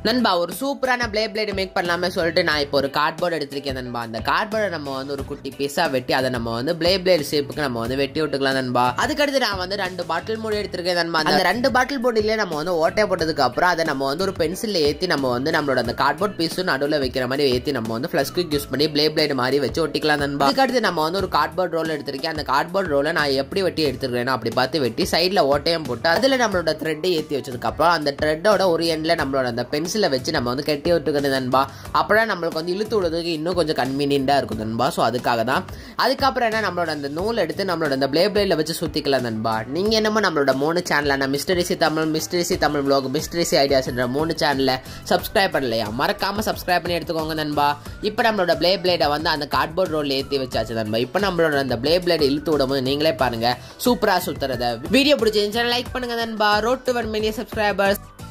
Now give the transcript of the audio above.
நண்பா ஒரு சூப்பரான ப்ளே பிளேடு மேக் பண்ணலாமே சொல்லிட்டு நான் இப்போ ஒரு கார்ட்போர்டு எடுத்திருக்கேன் நண்பா அந்த கார்ட்போர்டை நம்ம வந்து ஒரு குட்டி பீஸா வெட்டி அதை நம்ம வந்து ப்ளே பிளேடு ஷேப்புக்கு நம்ம வந்து வெட்டி விட்டுக்கலாம் நண்பா அதுக்கடுத்து நான் வந்து ரெண்டு பாட்டில் மூடி எடுத்திருக்கேன் நண்பா அந்த ரெண்டு பாட்டில் மூடியிலே நம்ம வந்து ஓட்டை போட்டதுக்கு அப்புறம் அதை நம்ம வந்து ஒரு பென்சில்ல ஏற்றி நம்ம வந்து நம்மளோட அந்த கார்ட்போர்ட் பீஸும் நடுவில் வைக்கிற மாதிரி ஏற்றி நம்ம வந்து ஃப்ளஷ் குயிக் யூஸ் பண்ணி ப்ளே பிளேடு மாதிரி வச்சு ஒட்டிக்கலாம் நண்பா அதுக்கடுத்து நம்ம வந்து ஒரு கார்ட்போர்ட் ரோல் எடுத்திருக்கேன் அந்த கார்ட்போர்ட் ரோலை நான் எப்படி வெட்டி எடுத்துருக்கேன் அப்படி பார்த்து வெட்டி சைடில் ஓட்டையும் போட்டு அதில் நம்மளோட த்ரெட்டை ஏற்றி வச்சதுக்கப்புறம் அந்த த்ரெட்டோட ஒரு எண்டில் நம்மளோட அந்த பென்சிலை வச்சு நம்ம வந்து கட்டி விட்டுக்கணும் நண்பா அப்போதான் நம்மளுக்கு வந்து இழுத்து விடுறதுக்கு இன்னும் கொஞ்சம் கன்வீனியண்டாக இருக்கும் நண்பா ஸோ அதுக்காக தான் அதுக்கப்புறம் என்ன நம்மளோட அந்த நூல் எடுத்து நம்மளோட அந்த ப்ளே பிளேடில் வச்சு சுற்றிக்கலாம் நண்பா நீங்கள் என்னமோ நம்மளோட மூணு சேனலான mysteries Tamil mysteries Tamil blog mysteries ஐடியாஸ்ன்ற மூணு சேனலை சப்ஸ்கிரைப் பண்ணலையா மறக்காமல் சப்ஸ்கிரைப் பண்ணி எடுத்துக்கோங்க நண்பா இப்போ நம்மளோட ப்ளே பிளேடை வந்து அந்த கார்ட்போர்ட் ரோல் ஏற்றி வச்சாச்சு நண்பா இப்போ நம்மளோட அந்த ப்ளே பிளேட் இழுத்து விடும்போது நீங்களே பாருங்க சூப்பராக சுற்றுறத வீடியோ பிடிச்சிருந்துச்சுன்னா லைக் பண்ணுங்க நண்பா road to one million subscribers